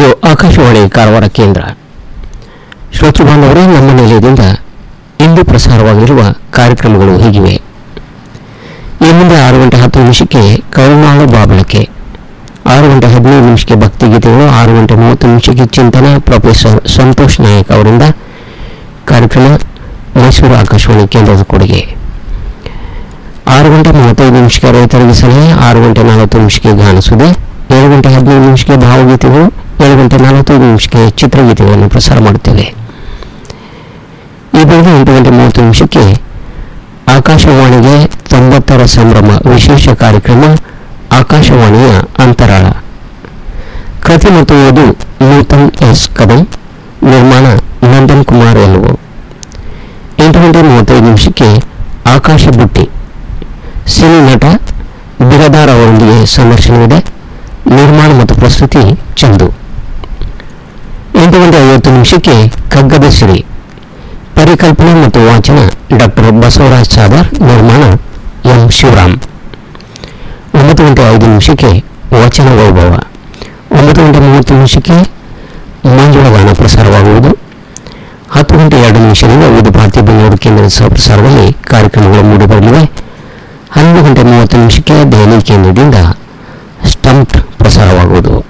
ಇದು ಆಕಾಶವಾಣಿ ಕಾರವಾರ ಕೇಂದ್ರ ಶ್ರೋತೃ ಬಾಂಧವರೇ ನಮ್ಮ ನಿಲಯದಿಂದ ಇಂದು ಪ್ರಸಾರವಾಗಿರುವ ಕಾರ್ಯಕ್ರಮಗಳು ಹೀಗಿವೆ ಈ ಮುಂದೆ ಆರು ಗಂಟೆ ಹತ್ತು ನಿಮಿಷಕ್ಕೆ ಕರುಣಾಳು ಬಾಬಳಕೆ ಆರು ಗಂಟೆ ಹದಿನೈದು ನಿಮಿಷಕ್ಕೆ ಭಕ್ತಿಗೀತೆಗಳು ಆರು ಗಂಟೆ ಮೂವತ್ತು ನಿಮಿಷಕ್ಕೆ ಚಿಂತನೆ ಪ್ರೊಫೆಸರ್ ಸಂತೋಷ್ ನಾಯಕ್ ಅವರಿಂದ ಕಾರ್ಯಕ್ರಮ ಮೈಸೂರು ಆಕಾಶವಾಣಿ ಕೇಂದ್ರದ ಕೊಡುಗೆ ಆರು ಗಂಟೆ ಮೂವತ್ತೈದು ನಿಮಿಷಕ್ಕೆ ರೈತರಿಗೆ ಸಲಹೆ ಆರು ಗಂಟೆ ನಲವತ್ತು ನಿಮಿಷಕ್ಕೆ ಗಾನ ಸುದ್ದಿ ಏಳು ಗಂಟೆ ಹದಿನೈದು ನಿಮಿಷಕ್ಕೆ ಭಾವಗೀತೆಗಳು ಏಳು ಗಂಟೆ ನಲವತ್ತೈದು ನಿಮಿಷಕ್ಕೆ ಚಿತ್ರಗೀತೆಗಳನ್ನು ಪ್ರಸಾರ ಮಾಡುತ್ತೇವೆ ಈ ಬೆಳಗ್ಗೆ ಎಂಟು ಗಂಟೆ ಮೂವತ್ತು ನಿಮಿಷಕ್ಕೆ ಆಕಾಶವಾಣಿಗೆ ತೊಂಬತ್ತರ ಸಂಭ್ರಮ ವಿಶೇಷ ಕಾರ್ಯಕ್ರಮ ಆಕಾಶವಾಣಿಯ ಅಂತರಾಳ ಕೃತಿ ಮತ್ತು ಓದು ನೂತನ್ ಎಸ್ ಕದಂ ನಿರ್ಮಾಣ ನಂದನ್ ಕುಮಾರ್ ಎಲ್ವು ಎಂಟು ಗಂಟೆ ಮೂವತ್ತೈದು ನಿಮಿಷಕ್ಕೆ ಆಕಾಶ ಬುಟ್ಟಿ ಸಿನಿ ನಟ ಬಿರದಾರ್ ಅವರೊಂದಿಗೆ ಸಂದರ್ಶನವಿದೆ ನಿರ್ಮಾಣ ಮತ್ತು ಪ್ರಸ್ತುತಿ ಚಂದು ಎಂಟು ಗಂಟೆ ಐವತ್ತು ನಿಮಿಷಕ್ಕೆ ಕಗ್ಗದ ಸಿರಿ ಪರಿಕಲ್ಪನೆ ಮತ್ತು ವಾಚನ ಡಾಕ್ಟರ್ ಬಸವರಾಜ್ ಸಾದರ್ ನಿರ್ಮಾಣ ಎಂ ಶಿವರಾಮ್ ಒಂಬತ್ತು ಗಂಟೆ ಐದು ನಿಮಿಷಕ್ಕೆ ವಚನ ವೈಭವ ಒಂಬತ್ತು ಗಂಟೆ ಮೂವತ್ತು ನಿಮಿಷಕ್ಕೆ ಮಂಜುಳ ಗಾನ ಪ್ರಸಾರವಾಗುವುದು ಹತ್ತು ಗಂಟೆ ಎರಡು ನಿಮಿಷದಿಂದ ವಿವಿಧ ಭಾರತೀಯ ಬೆಂಗಳೂರು ಕೇಂದ್ರದ ಸಹ ಪ್ರಸಾರದಲ್ಲಿ ಕಾರ್ಯಕ್ರಮಗಳು ಮೂಡಿಬರಲಿವೆ ಹನ್ನೊಂದು ಗಂಟೆ ಮೂವತ್ತು ನಿಮಿಷಕ್ಕೆ ದೆಹಲಿ ಕೇಂದ್ರದಿಂದ ಸ್ಟಂಪ್ ಪ್ರಸಾರವಾಗುವುದು